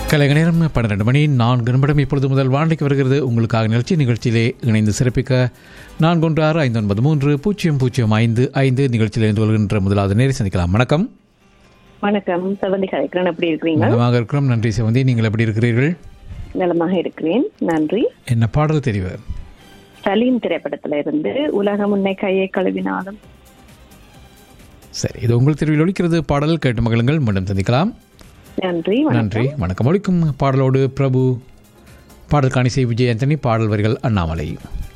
கலைக நேரம் பன்னிரெண்டு மணி நான்கு நிமிடம் இப்பொழுது முதல் வாண்டிக்கு வருகிறது உங்களுக்காக நிகழ்ச்சி நிகழ்ச்சியிலே இணைந்து சிறப்பிக்க நான்கு ஒன்று ஆறு ஐந்து ஒன்பது மூன்று பூஜ்ஜியம் பூஜ்ஜியம் ஐந்து ஐந்து நிகழ்ச்சியில் இணைந்து கொள்கின்ற முதலாவது நேரை சந்திக்கலாம் வணக்கம் வணக்கம் செவந்தி கலைக்கிறேன் எப்படி இருக்கிறீங்க நலமாக இருக்கிறோம் நன்றி சிவந்தி நீங்கள் எப்படி இருக்கிறீர்கள் நலமாக இருக்கிறேன் நன்றி என்ன பாடல் தெரிவு சலீம் திரைப்படத்துல இருந்து உலகம் உன்னை கையை கழுவினாலும் சரி இது உங்கள் தெரிவில் ஒழிக்கிறது பாடல் கேட்டு மகளுங்கள் மீண்டும் சந்திக்கலாம் நன்றி வணக்கம். நன்றி வணக்கம் ஒழிக்கும் பாடலோடு பிரபு பாடல் காணிசை விஜய் ஆண்டனி பாடல் வரிகள் அண்ணாமலை